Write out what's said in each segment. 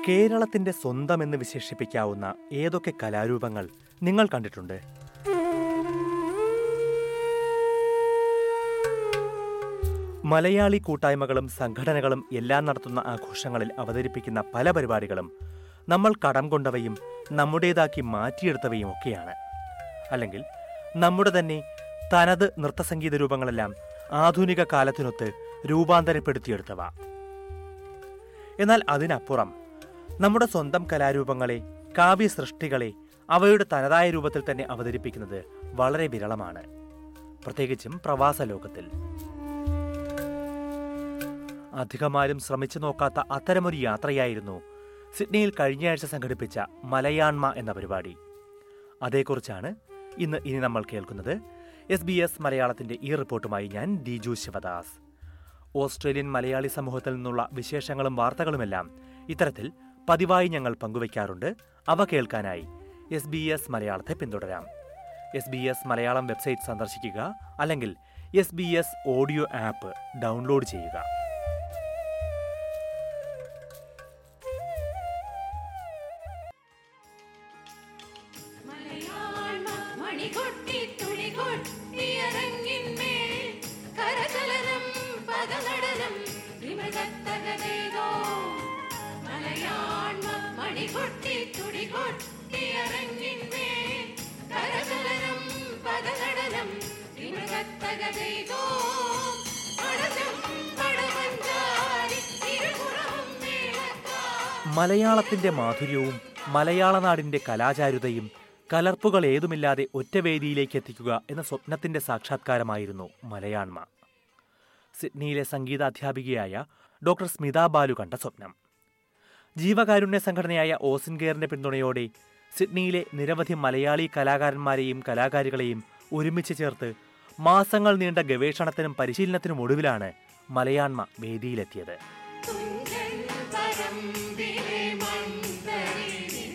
കേരളത്തിന്റെ സ്വന്തമെന്ന് വിശേഷിപ്പിക്കാവുന്ന ഏതൊക്കെ കലാരൂപങ്ങൾ നിങ്ങൾ കണ്ടിട്ടുണ്ട് മലയാളി കൂട്ടായ്മകളും സംഘടനകളും എല്ലാം നടത്തുന്ന ആഘോഷങ്ങളിൽ അവതരിപ്പിക്കുന്ന പല പരിപാടികളും നമ്മൾ കടം കൊണ്ടവയും നമ്മുടേതാക്കി മാറ്റിയെടുത്തവയും ഒക്കെയാണ് അല്ലെങ്കിൽ നമ്മുടെ തന്നെ തനത് നൃത്തസംഗീത രൂപങ്ങളെല്ലാം ആധുനിക കാലത്തിനൊത്ത് രൂപാന്തരപ്പെടുത്തിയെടുത്തവ എന്നാൽ അതിനപ്പുറം നമ്മുടെ സ്വന്തം കലാരൂപങ്ങളെ കാവ്യ സൃഷ്ടികളെ അവയുടെ തനതായ രൂപത്തിൽ തന്നെ അവതരിപ്പിക്കുന്നത് വളരെ വിരളമാണ് പ്രത്യേകിച്ചും പ്രവാസ ലോകത്തിൽ അധികമാരും ശ്രമിച്ചു നോക്കാത്ത അത്തരമൊരു യാത്രയായിരുന്നു സിഡ്നിയിൽ കഴിഞ്ഞയാഴ്ച സംഘടിപ്പിച്ച മലയാണ്മ എന്ന പരിപാടി അതേക്കുറിച്ചാണ് ഇന്ന് ഇനി നമ്മൾ കേൾക്കുന്നത് എസ് ബി എസ് മലയാളത്തിന്റെ ഈ റിപ്പോർട്ടുമായി ഞാൻ ദിജു ശിവദാസ് ഓസ്ട്രേലിയൻ മലയാളി സമൂഹത്തിൽ നിന്നുള്ള വിശേഷങ്ങളും വാർത്തകളുമെല്ലാം ഇത്തരത്തിൽ പതിവായി ഞങ്ങൾ പങ്കുവയ്ക്കാറുണ്ട് അവ കേൾക്കാനായി എസ് ബി എസ് മലയാളത്തെ പിന്തുടരാം S B S Malayalam website സന്ദർശിക്കുക അല്ലെങ്കിൽ S B S audio app download ചെയ്യുക മലയാള മണികൊട്ടി തുളികൊട്ടിയരങ്ങിന്മേൽ കരചലനം പദനടനം വിമൃഗത്തകതേതോ മലയാള മണികൊട്ടി തുളികൊട്ടിയരങ്ങിന്മേൽ കരചലനം പദനടനം വിമൃഗത്തകതേതോ പടജം പടവഞ്ചാരി ഇരുപുറവും മേളക്കാ മലയാളത്തിന്റെ മാധുര്യവും മലയാള നാടിന്റെ കലാചാരുതയും കലർപ്പുകൾ ഏതുമില്ലാതെ ഒറ്റ വേദിയിലേക്ക് എത്തിക്കുക എന്ന സ്വപ്നത്തിന്റെ സാക്ഷാത്കാരമായിരുന്നു മലയാണ്മ സിഡ്നിയിലെ സംഗീതാധ്യാപികയായ ഡോക്ടർ സ്മിത ബാലു കണ്ട സ്വപ്നം ജീവകാരുണ്യ സംഘടനയായ ഓസിൻ കെയറിന്റെ പിന്തുണയോടെ സിഡ്നിയിലെ നിരവധി മലയാളി കലാകാരന്മാരെയും കലാകാരികളെയും ഒരുമിച്ച് ചേർത്ത് മാസങ്ങൾ നീണ്ട ഗവേഷണത്തിനും പരിശീലനത്തിനും ഒടുവിലാണ് മലയാണ്മ വേദിയിലെത്തിയത് തുഞ്ചൻ പരമ്പിലെ മൺതരിനിൻ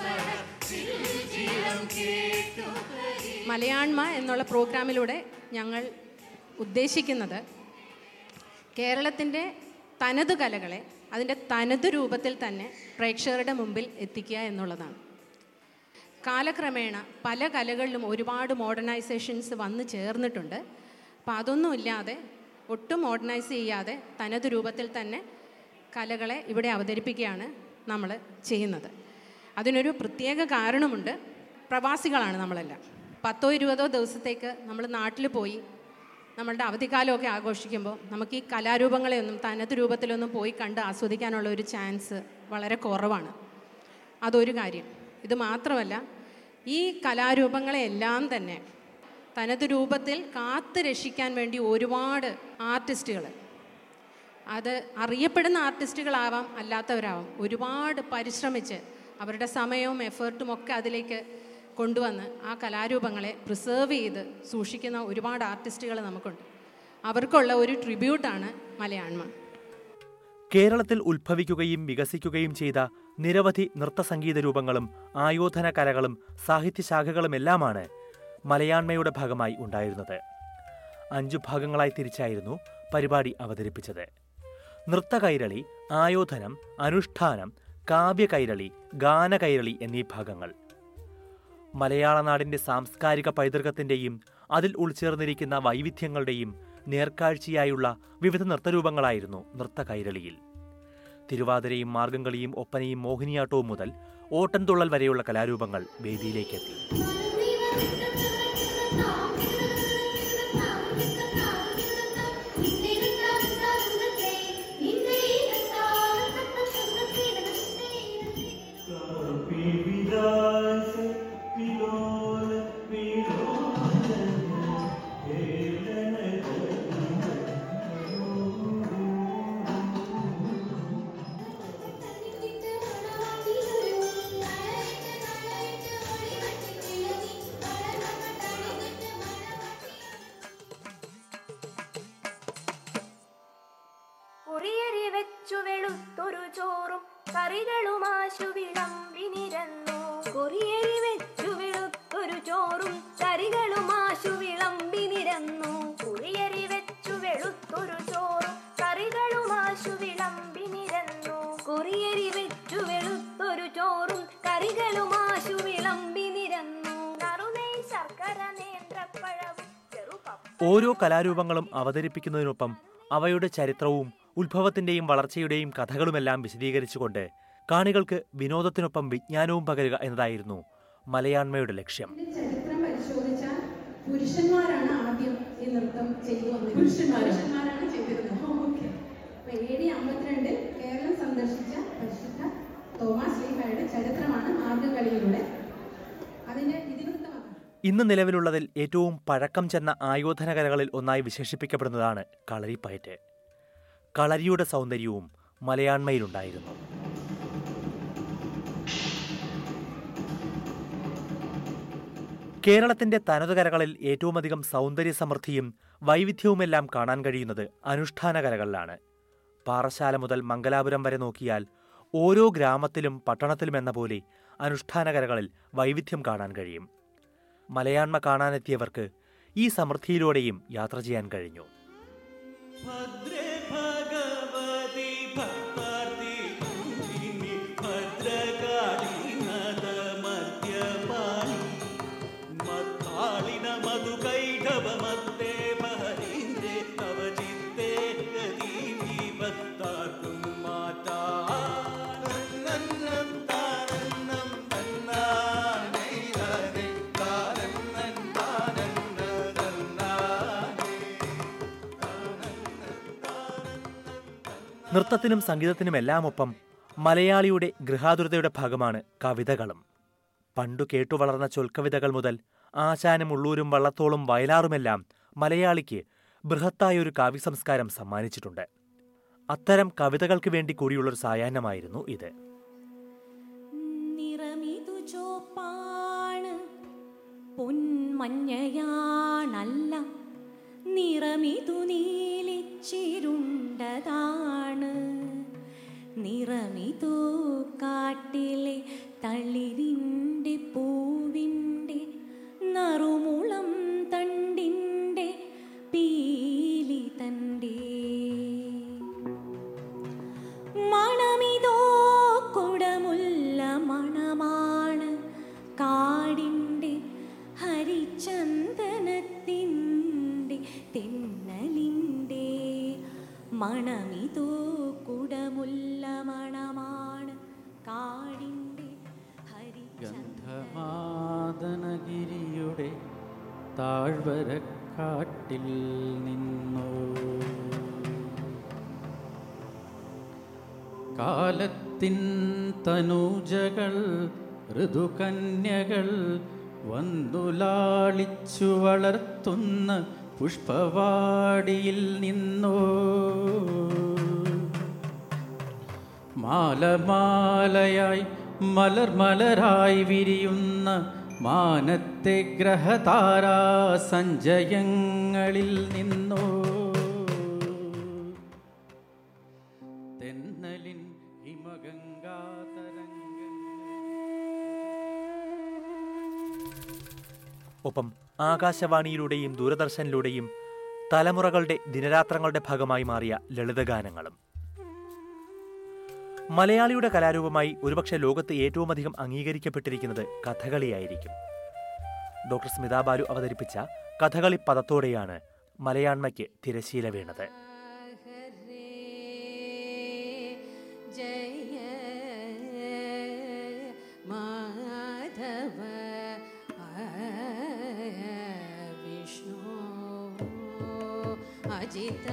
ചിൽചിലം കേട്ടു മലയാണ്മ എന്നുള്ള പ്രോഗ്രാമിലൂടെ ഞങ്ങൾ ഉദ്ദേശിക്കുന്നത് കേരളത്തിൻ്റെ തനത് കലകളെ അതിൻ്റെ തനത് രൂപത്തിൽ തന്നെ പ്രേക്ഷകരുടെ മുമ്പിൽ എത്തിക്കുക എന്നുള്ളതാണ് കാലക്രമേണ പല കലകളിലും ഒരുപാട് മോഡേണൈസേഷൻസ് വന്നു ചേർന്നിട്ടുണ്ട് അപ്പം അതൊന്നുമില്ലാതെ ഒട്ടും മോഡേണൈസ് ചെയ്യാതെ തനത് രൂപത്തിൽ തന്നെ കലകളെ ഇവിടെ അവതരിപ്പിക്കുകയാണ് നമ്മൾ ചെയ്യുന്നത് അതിനൊരു പ്രത്യേക കാരണമുണ്ട് പ്രവാസികളാണ് നമ്മളെല്ലാം പത്തോ ഇരുപതോ ദിവസത്തേക്ക് നമ്മൾ നാട്ടിൽ പോയി നമ്മളുടെ അവധിക്കാലമൊക്കെ ആഘോഷിക്കുമ്പോൾ നമുക്ക് ഈ കലാരൂപങ്ങളെയൊന്നും തനത് രൂപത്തിലൊന്നും പോയി കണ്ട് ആസ്വദിക്കാനുള്ള ഒരു ചാൻസ് വളരെ കുറവാണ് അതൊരു കാര്യം ഇത് മാത്രമല്ല ഈ കലാരൂപങ്ങളെല്ലാം തന്നെ തനത് രൂപത്തിൽ കാത്തു രക്ഷിക്കാൻ വേണ്ടി ഒരുപാട് ആർട്ടിസ്റ്റുകൾ അത് അറിയപ്പെടുന്ന ആർട്ടിസ്റ്റുകളാവാം അല്ലാത്തവരാവാം ഒരുപാട് പരിശ്രമിച്ച് അവരുടെ സമയവും എഫേർട്ടും ഒക്കെ അതിലേക്ക് കൊണ്ടുവന്ന് ആ കലാരൂപങ്ങളെ പ്രിസേർവ് ചെയ്ത് സൂക്ഷിക്കുന്ന ഒരുപാട് ആർട്ടിസ്റ്റുകൾ നമുക്കുണ്ട് അവർക്കുള്ള ഒരു ട്രിബ്യൂട്ടാണ് മലയാണ്മ കേരളത്തിൽ ഉത്ഭവിക്കുകയും വികസിക്കുകയും ചെയ്ത നിരവധി നൃത്തസംഗീത രൂപങ്ങളും ആയോധന കലകളും സാഹിത്യശാഖകളുമെല്ലാമാണ് മലയാണ്മയുടെ ഭാഗമായി ഉണ്ടായിരുന്നത് അഞ്ചു ഭാഗങ്ങളായി തിരിച്ചായിരുന്നു പരിപാടി അവതരിപ്പിച്ചത് നൃത്തകൈരളി ആയോധനം അനുഷ്ഠാനം കാവ്യകൈരളി ഗാനകൈരളി എന്നീ ഭാഗങ്ങൾ മലയാള നാടിന്റെ സാംസ്കാരിക പൈതൃകത്തിന്റെയും അതിൽ ഉൾച്ചേർന്നിരിക്കുന്ന വൈവിധ്യങ്ങളുടെയും നേർക്കാഴ്ചയായുള്ള വിവിധ നൃത്തരൂപങ്ങളായിരുന്നു നൃത്തകൈരളിയിൽ തിരുവാതിരയും മാർഗംകളിയും ഒപ്പനയും മോഹിനിയാട്ടവും മുതൽ ഓട്ടൻതുള്ളൽ വരെയുള്ള കലാരൂപങ്ങൾ വേദിയിലേക്കെത്തി കുറിയരി വെച്ചു വെളുത്തൊരു ചോറും കറികളുമാശു വിളമ്പിനിരന്നു കുറിയരി വെച്ചു വെളുത്തൊരു ചോറും കറികളുമാശു വിളമ്പിനിരന്നു കുറിയരി വെച്ചു വെളുത്തൊരു ചോറും കറികളുമാശു വിളമ്പിനിരന്നു കുറിയരി വെച്ചു വെളു ഓരോ കലാരൂപങ്ങളും അവതരിപ്പിക്കുന്നതിനൊപ്പം അവയുടെ ചരിത്രവും ഉത്ഭവത്തിന്റെയും വളർച്ചയുടെയും കഥകളുമെല്ലാം വിശദീകരിച്ചുകൊണ്ട് കാണികൾക്ക് വിനോദത്തിനൊപ്പം വിജ്ഞാനവും പകരുക എന്നതായിരുന്നു മലയാണ്മയുടെ ലക്ഷ്യം ഇതിന്റെ ചരിത്രം പരിശോധിച്ചാൽ പുരുഷന്മാരാണ് ആദ്യം ഈ നൃത്തം ചെയ്തു വന്നത് പുരുഷന്മാരാണ് ചെയ്തിരുന്നത് ഓക്കെ അപ്പൊ എ ഡി അമ്പത്തിരണ്ടിൽ കേരളം സന്ദർശിച്ച പരിശുദ്ധ തോമസ് ലീഹയുടെ ചരിത്രമാണ് മാർഗംകളിയിലൂടെ അതിന്റെ ഇതിവൃത്തമാണ് ഇന്ന് നിലവിലുള്ളതിൽ ഏറ്റവും പഴക്കം ചെന്ന ആയോധന കലകളിൽ ഒന്നായി വിശേഷിപ്പിക്കപ്പെടുന്നതാണ് കളരിപ്പയറ്റ് കളരിയുടെ സൗന്ദര്യവും മലയാണ്മയിലുണ്ടായിരുന്നു കേരളത്തിന്റെ തനതു കലകളിൽ ഏറ്റവുമധികം സൗന്ദര്യ സമൃദ്ധിയും വൈവിധ്യവുമെല്ലാം കാണാൻ കഴിയുന്നത് അനുഷ്ഠാന കലകളിലാണ് പാറശാല മുതൽ മംഗലാപുരം വരെ നോക്കിയാൽ ഓരോ ഗ്രാമത്തിലും പട്ടണത്തിലും എന്ന പോലെ അനുഷ്ഠാന കലകളിൽ വൈവിധ്യം കാണാൻ കഴിയും മലയാണ്മ കാണാനെത്തിയവർക്ക് ഈ സമൃദ്ധിയിലൂടെയും യാത്ര ചെയ്യാൻ കഴിഞ്ഞു ഭദ്രേ ഭഗവതി ഭക്താർത്തി നന്ദിനി ഭദ്രകാളി നദമദ്യപാണി മദ്ധാളിന മധുകൈഠവ മത്തേ ഭരീന്ദ്രേ തവ ചിത്തേ ഗതീനി ഭക്താർക്കും മാറ്റാ നന്നം താനന്നം തന്നാനേ താനന്നം താനന്ന തന്നാനേ നൃത്തത്തിനും സംഗീതത്തിനുമെല്ലാമൊപ്പം മലയാളിയുടെ ഗൃഹാതുരതയുടെ ഭാഗമാണ് കവിതകളും പണ്ടു കേട്ടു വളർന്ന ചൊൽക്കവിതകൾ മുതൽ ആശാനും ഉള്ളൂരും വള്ളത്തോളും വയലാറുമെല്ലാം മലയാളിക്ക് ബൃഹത്തായൊരു കാവ്യസംസ്കാരം സമ്മാനിച്ചിട്ടുണ്ട് അത്തരം കവിതകൾക്ക് വേണ്ടി കൂടിയുള്ളൊരു സായാഹ്നമായിരുന്നു ഇത് നിറമിതു ചോപ്പാണ് പൊന്മഞ്ഞയാണല്ല നിറമിതു നീലിച്ചിരുണ്ടതാണ് നിറമിതു കാട്ടിലെ തളിരിൻ്റെ പൂവിൻ്റെ നറുമുളം തണ്ടിൻ്റെ പീലി തൻ്റെ മണമിതോ കുടമുല്ല മണമാണ് കാടിൻ്റെ ഹരിചന്ദനത്തിൻ്റെ തെന്നലിൻ്റെ മണമിതോ കുടമുല്ല മണമാണ് കാടിൻ്റെ ഹരിചന്ദന ഗന്ധമാദനഗിരിയുടെ താഴ്വരക്കാട്ടിൽ നിന്നോ കാലത്തിൻ തനൂജകൾ ഋതുകന്യകൾ വന്നു ലാളിച്ചു വളർത്തുന്ന പുഷ്പവാടിയിൽ നിന്നോ മാലമാലയായി മലർ മലരായി വിരിയുന്ന മാനത്തെ ഗ്രഹതാരാ സഞ്ചയങ്ങളിൽ നിന്നോ തെന്നലിൻ ഹിമഗംഗാതരംഗങ്ങൾ ഒപ്പം ആകാശവാണിയിലൂടെയും ദൂരദർശനിലൂടെയും തലമുറകളുടെ ദിനരാത്രങ്ങളുടെ ഭാഗമായി മാറിയ ലളിതഗാനങ്ങളും മലയാളിയുടെ കലാരൂപമായി ഒരുപക്ഷെ ലോകത്ത് ഏറ്റവുമധികം അംഗീകരിക്കപ്പെട്ടിരിക്കുന്നത് കഥകളിയായിരിക്കും ഡോക്ടർ സ്മിത ബാലു അവതരിപ്പിച്ച കഥകളി പദത്തോടെയാണ് മലയാണ്മയ്ക്ക് തിരശീല വീണത് ജയ മാധവ വിഷ്ണു അജിത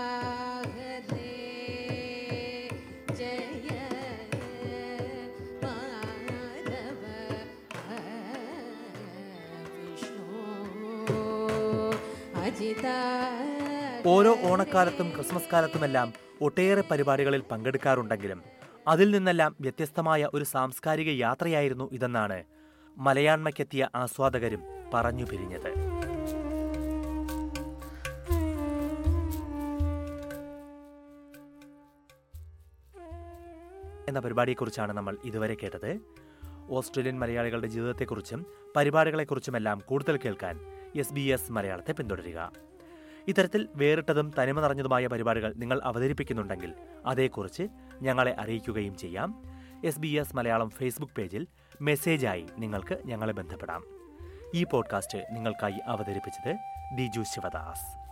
ജയ മാധവ വിഷ്ണു അജിത ഓരോ ഓണക്കാലത്തും ക്രിസ്മസ് കാലത്തുമെല്ലാം ഒട്ടേറെ പരിപാടികളിൽ പങ്കെടുക്കാറുണ്ടെങ്കിലും അതിൽ നിന്നെല്ലാം വ്യത്യസ്തമായ ഒരു സാംസ്കാരിക യാത്രയായിരുന്നു ഇതെന്നാണ് മലയാണ്മയ്ക്കെത്തിയ ആസ്വാദകരും പറഞ്ഞു പിരിഞ്ഞത് എന്ന പരിപാടിയെക്കുറിച്ചാണ് നമ്മൾ ഇതുവരെ കേട്ടത് ഓസ്ട്രേലിയൻ മലയാളികളുടെ ജീവിതത്തെക്കുറിച്ചും പരിപാടികളെക്കുറിച്ചുമെല്ലാം കൂടുതൽ കേൾക്കാൻ എസ് ബി എസ് മലയാളത്തെ പിന്തുടരുക ഇത്തരത്തിൽ വേറിട്ടതും തനിമ നിറഞ്ഞതുമായ പരിപാടികൾ നിങ്ങൾ അവതരിപ്പിക്കുന്നുണ്ടെങ്കിൽ അതേക്കുറിച്ച് ഞങ്ങളെ അറിയിക്കുകയും ചെയ്യാം S B S Malayalam Facebook പേജിൽ മെസ്സേജായി നിങ്ങൾക്ക് ഞങ്ങളെ ബന്ധപ്പെടാം ഈ പോഡ്കാസ്റ്റ് നിങ്ങൾക്കായി അവതരിപ്പിച്ചത് ദിജു ശിവദാസ്